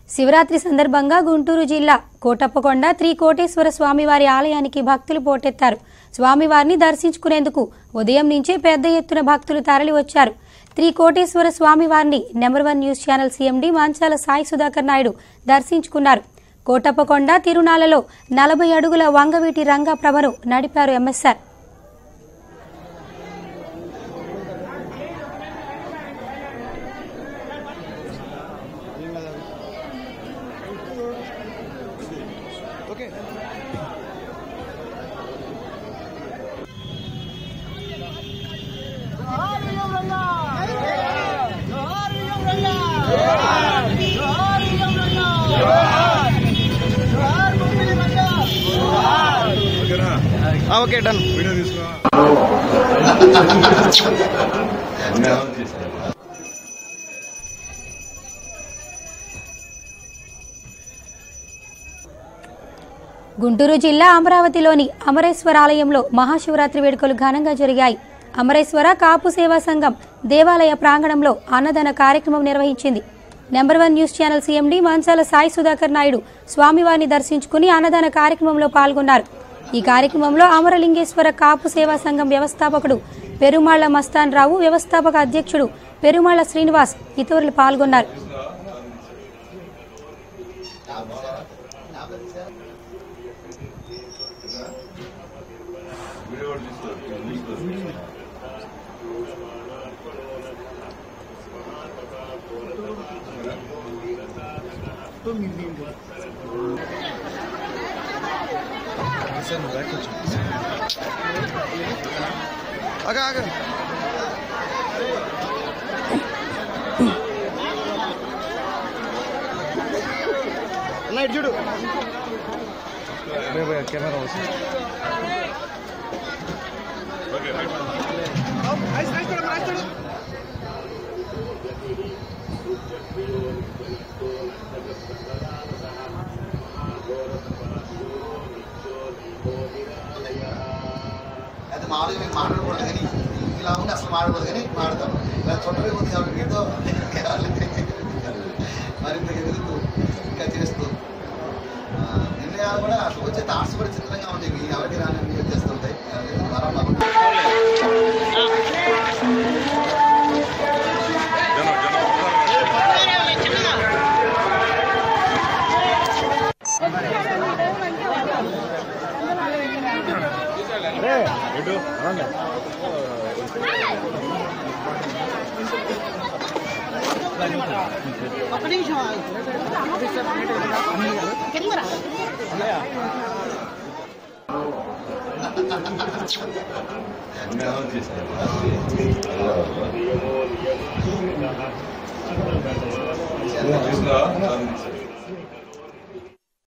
శివరాత్రి సందర్భంగా గుంటూరు జిల్లా కోటప్పకొండ శ్రీ కోటేశ్వర స్వామివారి ఆలయానికి భక్తులు పోటెత్తారు స్వామివారిని దర్శించుకునేందుకు ఉదయం నుంచే పెద్ద ఎత్తున భక్తులు తరలి వచ్చారు శ్రీ కోటేశ్వర స్వామివారిని number one news channel CMD Manchala Sai Sudhakar Naidu దర్శించుకున్నారు కోటప్పకొండ తిరునాలలో నలభై అడుగుల వంగవీటి రంగా ప్రభను నడిపారు ఎంఎస్ఆర్ ఓకే డన్ వీడియో తీసుకో గుంటూరు జిల్లా అమరావతిలోని అమరేశ్వర ఆలయంలో మహాశివరాత్రి వేడుకలు ఘనంగా జరిగాయి అమరేశ్వర కాపు సేవా సంఘం దేవాలయ ప్రాంగణంలో అన్నదాన కార్యక్రమం నిర్వహించింది number one news channel CMD Manchala Sai Sudhakar Naidu స్వామివారిని దర్శించుకుని అన్నదాన కార్యక్రమంలో పాల్గొన్నారు ఈ కార్యక్రమంలో అమరలింగేశ్వర కాపు సేవా సంఘం వ్యవస్థాపకుడు పెరుమాళ్ల మస్తాన్ రావు వ్యవస్థాపక అధ్యక్షుడు పెరుమాళ్ల శ్రీనివాస్ ఇతరులు పాల్గొన్నారు వీడియో కూడా తీసుకో తీసుకో. ఆగా ఆగా అన్న ఇటు చూడు కెమెరా వస్తుంది ఓకే రైట్. అయితే మామూలుగా మేము మాట్లాడకూడదు కానీ ఇలా ఉండి అసలు మాట్లాడకూడదు కానీ మాడతాం ఇలా చుట్టమే ఉంది కాబట్టి మీతో మరింత ఎదుగుతూ ఇంకా చేస్తూ ఆ, నిర్ణయాలు కూడా అసలు వచ్చే థాట్స్ కూడా చిత్రంగా ఉంటాయి మీ ఎవరికి రాని వచ్చేస్తుంటాయి వరం బాగుంటుంది జనం జనం ఎటు? అన్నీ చేస్తాను. తీసుకో.